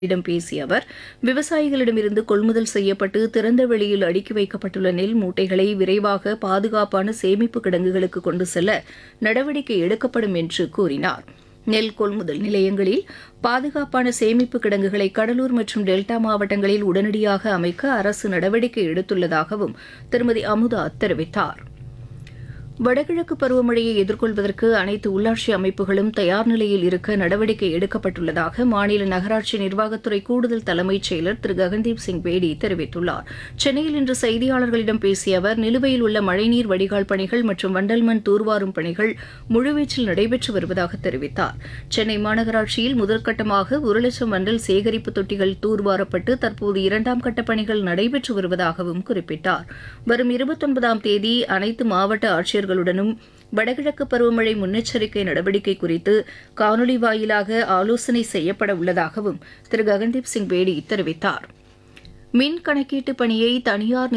இடம் பேசிய அவர் விவசாயிகளிடமிருந்து கொள்முதல் செய்யப்பட்டு திறந்த வெளியில் அடுக்கி வைக்கப்பட்டுள்ள நெல் மூட்டைகளை விரைவாக பாதுகாப்பான சேமிப்பு கிடங்குகளுக்கு கொண்டு செல்ல நடவடிக்கை எடுக்கப்படும் என்று கூறினார் நெல் கொள்முதல் நிலையங்களில் பாதுகாப்பான சேமிப்பு கிடங்குகளை கடலூர் மற்றும் டெல்டா மாவட்டங்களில் உடனடியாக அமைக்க அரசு நடவடிக்கை எடுத்துள்ளதாகவும் திருமதி அமுதா தெரிவித்தார் வடகிழக்கு பருவமழையை எதிர்கொள்வதற்கு அனைத்து உள்ளாட்சி அமைப்புகளும் தயார் நிலையில் இருக்க நடவடிக்கை எடுக்கப்பட்டுள்ளதாக மாநில நகராட்சி நிர்வாகத்துறை கூடுதல் தலைமைச் செயலர் திரு ககன்தீப் சிங் பேடி தெரிவித்துள்ளார் சென்னையில் இன்று செய்தியாளர்களிடம் பேசிய அவர் நிலுவையில் உள்ள மழைநீர் வடிகால் பணிகள் மற்றும் வண்டல் மண் தூர்வாரும் பணிகள் முழுவீச்சில் நடைபெற்று வருவதாக தெரிவித்தார் சென்னை மாநகராட்சியில் முதற்கட்டமாக ஒரு லட்சம் வண்டல் சேகரிப்பு தொட்டிகள் தூர்வாரப்பட்டு தற்போது இரண்டாம் கட்ட பணிகள் நடைபெற்று வருவதாகவும் குறிப்பிட்டார் வரும் இருபத்தொன்பதாம் தேதி அனைத்து மாவட்ட ஆட்சியர்களுடனும் வடகிழக்கு பருவமழை முன்னெச்சரிக்கை நடவடிக்கை குறித்து காணொலி வாயிலாக ஆலோசனை செய்யப்பட உள்ளதாகவும் திரு ககன்தீப் சிங் பேடி தெரிவித்தார் மின் கணக்கீட்டு பணியை தனியார்